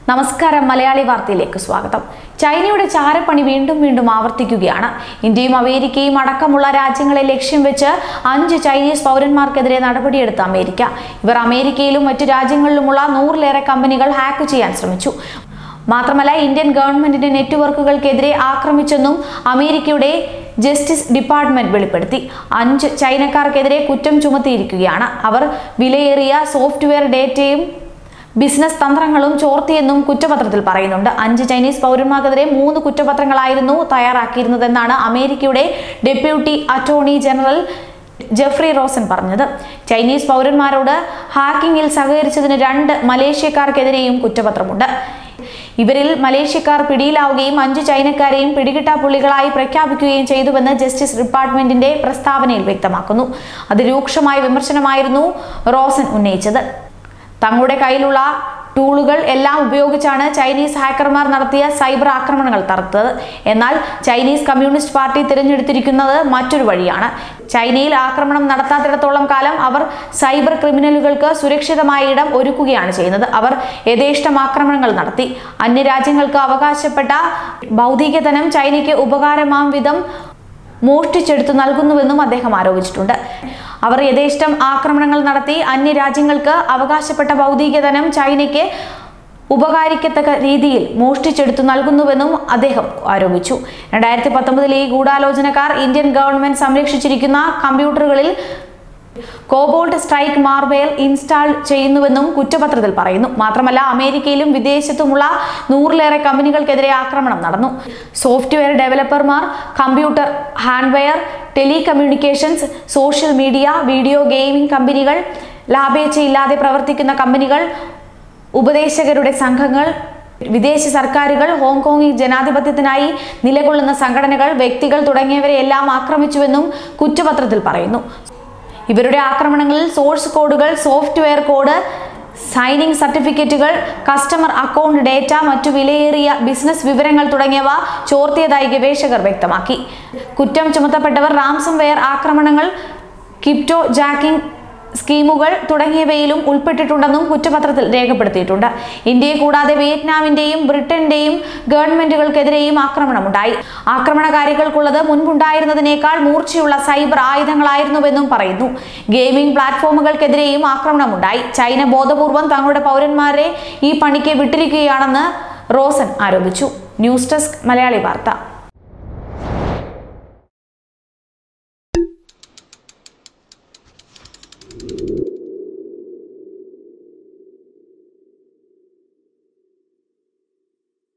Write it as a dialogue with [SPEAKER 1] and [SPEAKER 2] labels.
[SPEAKER 1] നമസ്കാരം മലയാളി വാർത്തയിലേക്ക് സ്വാഗതം ചൈനയുടെ ചാരപ്പണി വീണ്ടും വീണ്ടും ആവർത്തിക്കുകയാണ് ഇന്ത്യയും അമേരിക്കയും അടക്കമുള്ള രാജ്യങ്ങളെ ലക്ഷ്യം വെച്ച് അഞ്ച് ചൈനീസ് പൗരന്മാർക്കെതിരെ നടപടിയെടുത്ത അമേരിക്ക ഇവർ അമേരിക്കയിലും മറ്റു രാജ്യങ്ങളിലുമുള്ള നൂറിലേറെ കമ്പനികൾ ഹാക്ക് ചെയ്യാൻ ശ്രമിച്ചു മാത്രമല്ല ഇന്ത്യൻ ഗവൺമെന്റിന്റെ നെറ്റ്വർക്കുകൾക്കെതിരെ ആക്രമിച്ചെന്നും അമേരിക്കയുടെ ജസ്റ്റിസ് ഡിപ്പാർട്ട്മെന്റ് വെളിപ്പെടുത്തി അഞ്ച് ചൈനക്കാർക്കെതിരെ കുറ്റം ചുമത്തിയിരിക്കുകയാണ് അവർ വിലയേറിയ സോഫ്റ്റ്വെയർ ഡേറ്റയും ബിസിനസ് തന്ത്രങ്ങളും ചോർത്തിയെന്നും കുറ്റപത്രത്തിൽ പറയുന്നുണ്ട് അഞ്ച് ചൈനീസ് പൗരന്മാർക്കെതിരെ മൂന്ന് കുറ്റപത്രങ്ങളായിരുന്നു തയ്യാറാക്കിയിരുന്നതെന്നാണ് അമേരിക്കയുടെ deputy attorney general Jeffrey Rosen പറഞ്ഞത് ചൈനീസ് പൗരന്മാരോട് ഹാക്കിങ്ങിൽ സഹകരിച്ചതിന് രണ്ട് മലേഷ്യക്കാർക്കെതിരെയും കുറ്റപത്രമുണ്ട് ഇവരിൽ മലേഷ്യക്കാർ പിടിയിലാവുകയും അഞ്ച് ചൈനക്കാരെയും പിടികിട്ടാപ്പുള്ളികളായി പ്രഖ്യാപിക്കുകയും ചെയ്തുവെന്ന് ജസ്റ്റിസ് ഡിപ്പാർട്ട്മെന്റിന്റെ പ്രസ്താവനയിൽ വ്യക്തമാക്കുന്നു അതിരൂക്ഷമായ വിമർശനമായിരുന്നു റോസൻ ഉന്നയിച്ചത് തങ്ങളുടെ കയ്യിലുള്ള ടൂളുകൾ എല്ലാം ഉപയോഗിച്ചാണ് ചൈനീസ് ഹാക്കർമാർ നടത്തിയ സൈബർ ആക്രമണങ്ങൾ നടത്തത് എന്നാൽ ചൈനീസ് കമ്മ്യൂണിസ്റ്റ് പാർട്ടി തിരഞ്ഞെടുത്തിരിക്കുന്നത് മറ്റൊരു വഴിയാണ് ചൈനയിൽ ആക്രമണം നടത്താത്തിടത്തോളം കാലം അവർ സൈബർ ക്രിമിനലുകൾക്ക് സുരക്ഷിതമായ ഇടം ഒരുക്കുകയാണ് ചെയ്യുന്നത് അവർ യഥേഷ്ടം ആക്രമണങ്ങൾ നടത്തി അന്യരാജ്യങ്ങൾക്ക് അവകാശപ്പെട്ട ഭൗതികധനം ചൈനയ്ക്ക് ഉപകാരമാം വിധം മോഷ്ടിച്ചെടുത്തു നൽകുന്നുവെന്നും അദ്ദേഹം ആരോപിച്ചിട്ടുണ്ട് അവർ യഥേഷ്ടം ആക്രമണങ്ങൾ നടത്തി അന്യരാജ്യങ്ങൾക്ക് അവകാശപ്പെട്ട ഭൗതികധനം ചൈനയ്ക്ക് ഉപകാരിക്കത്തക്ക രീതിയിൽ മോഷ്ടിച്ചെടുത്തു നൽകുന്നുവെന്നും അദ്ദേഹം ആരോപിച്ചു രണ്ടായിരത്തി പത്തൊമ്പതിലെ ഈ ഗൂഢാലോചനക്കാർ ഇന്ത്യൻ ഗവൺമെന്റ് സംരക്ഷിച്ചിരിക്കുന്ന കമ്പ്യൂട്ടറുകളിൽ കോബോൾട്ട് സ്ട്രൈക്ക് മാർബെൽ ഇൻസ്റ്റാൾ ചെയ്യുന്നുവെന്നും കുറ്റപത്രത്തിൽ പറയുന്നു മാത്രമല്ല അമേരിക്കയിലും വിദേശത്തുമുള്ള നൂറിലേറെ കമ്പനികൾക്കെതിരെ ആക്രമണം നടന്നു സോഫ്റ്റ്വെയർ ഡെവലപ്പർമാർ computer hardware telecommunications social media video gaming കമ്പനികൾ ലാഭേച്ഛയില്ലാതെ പ്രവർത്തിക്കുന്ന കമ്പനികൾ ഉപദേശകരുടെ സംഘങ്ങൾ വിദേശ സർക്കാരുകൾ ഹോങ്കോങ്ങിൽ ജനാധിപത്യത്തിനായി നിലകൊള്ളുന്ന സംഘടനകൾ വ്യക്തികൾ തുടങ്ങിയവരെ എല്ലാം ആക്രമിച്ചുവെന്നും കുറ്റപത്രത്തിൽ പറയുന്നു ഇവരുടെ ആക്രമണങ്ങളിൽ സോഴ്സ് കോഡുകൾ സോഫ്റ്റ്വെയർ കോഡ് സൈനിങ് സർട്ടിഫിക്കറ്റുകൾ കസ്റ്റമർ അക്കൗണ്ട് ഡേറ്റ മറ്റു വിലയേറിയ ബിസിനസ് വിവരങ്ങൾ തുടങ്ങിയവ ചോർത്തിയതായി ഗവേഷകർ വ്യക്തമാക്കി കുറ്റം ചുമത്തപ്പെട്ടവർ റാംസം വെയർ ആക്രമണങ്ങൾ കിപ്റ്റോ ജാക്കിംഗ് സ്കീമുകൾ തുടങ്ങിയവയിലും ഉൾപ്പെട്ടിട്ടുണ്ടെന്നും കുറ്റപത്രത്തിൽ രേഖപ്പെടുത്തിയിട്ടുണ്ട് ഇന്ത്യയെ കൂടാതെ വിയറ്റ്നാമിന്റെയും ബ്രിട്ടന്റെയും ഗവൺമെന്റുകൾക്കെതിരെയും ആക്രമണമുണ്ടായി ആക്രമണകാരികൾക്കുള്ളത് മുൻപുണ്ടായിരുന്നതിനേക്കാൾ മൂർച്ചയുള്ള സൈബർ ആയുധങ്ങളായിരുന്നുവെന്നും പറയുന്നു ഗെയിമിംഗ് പ്ലാറ്റ്ഫോമുകൾക്കെതിരെയും ആക്രമണമുണ്ടായി ചൈന ബോധപൂർവം തങ്ങളുടെ പൗരന്മാരെ ഈ പണിക്ക് വിട്ടിരിക്കുകയാണെന്ന് റോസൻ ആരോപിച്ചു ന്യൂസ് ഡെസ്ക് മലയാളി വാർത്ത